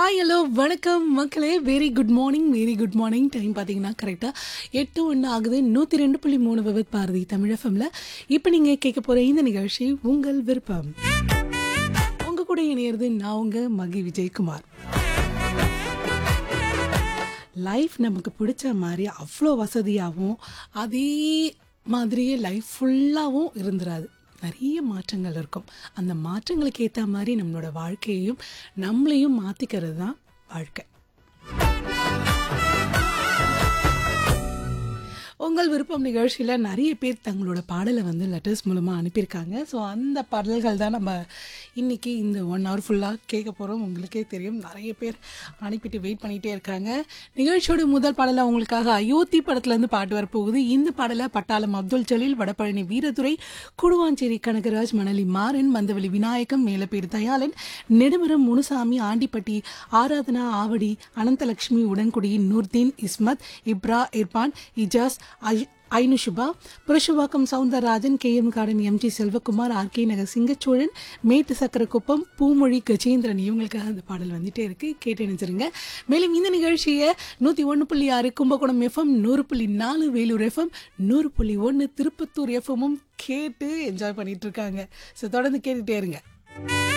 hi hello வணக்கம் மக்களே very good morning very good morning time பார்த்தீங்கன்னா கரெக்டாக எட்டு ஒன்று ஆகுது நூற்றி ரெண்டு புள்ளி மூணு விபத் பாரதி தமிழ் எஃப்எம்ல இப்போ நீங்கள் கேட்க போகிற இந்த நிகழ்ச்சி உங்கள் விருப்பம் உங்கள் கூட இணையிறது நான் உங்கள் மகி விஜயகுமார் லைஃப் நமக்கு பிடிச்ச மாதிரி அவ்வளோ வசதியாகவும் அதே மாதிரியே லைஃப் ஃபுல்லாகவும் இருந்துராது நிறைய மாற்றங்கள் இருக்கும் அந்த மாற்றங்களுக்கு ஏற்ற மாதிரி நம்மளோட வாழ்க்கையையும் நம்மளையும் மாற்றிக்கிறது தான் வாழ்க்கை உங்கள் விருப்பம் நிகழ்ச்சியில் நிறைய பேர் தங்களோட பாடலை வந்து லெட்டர்ஸ் மூலமாக அனுப்பியிருக்காங்க ஸோ அந்த பாடல்கள் தான் நம்ம இன்றைக்கி இந்த ஒன் ஹவர் ஃபுல்லாக கேட்க போகிறோம் உங்களுக்கே தெரியும் நிறைய பேர் அனுப்பிட்டு வெயிட் பண்ணிகிட்டே இருக்காங்க நிகழ்ச்சியோட முதல் பாடலை உங்களுக்காக அயோத்தி படத்துலேருந்து பாட்டு வரப்போகுது இந்த பாடலை பட்டாளம் அப்துல் ஜலீல் வடபழனி வீரதுரை குடுவாஞ்சேரி கனகராஜ் மணலி மாறன் மந்தவெளி விநாயகம் மேலப்பேடு தயாளன் நெடுமரம் முனுசாமி ஆண்டிப்பட்டி ஆராதனா ஆவடி அனந்தலட்சுமி உடன்குடி நூர்தீன் இஸ்மத் இப்ரா இர்பான் இஜாஸ் ஐ- Ainushuba Purasawalkam Soundararajan K M garden MG Selvakumar R K Nagar Singachozhan Mettu Sakkarakuppam Poomozhi Gajendran இவங்களுக்காக அந்த பாடல் வந்துட்டே இருக்கு கேட்டு நினைச்சிருங்க மேலும் இந்த நிகழ்ச்சியை நூற்றி ஒன்று புள்ளி ஆறு கும்பகோணம் எஃப்எம் நூறு புள்ளி நாலு வேலூர் எஃப்எம் நூறு புள்ளி ஒன்று திருப்பத்தூர் எஃப்எம்மும் கேட்டு என்ஜாய் பண்ணிட்டு இருக்காங்க ஸோ தொடர்ந்து கேட்டுட்டே இருங்க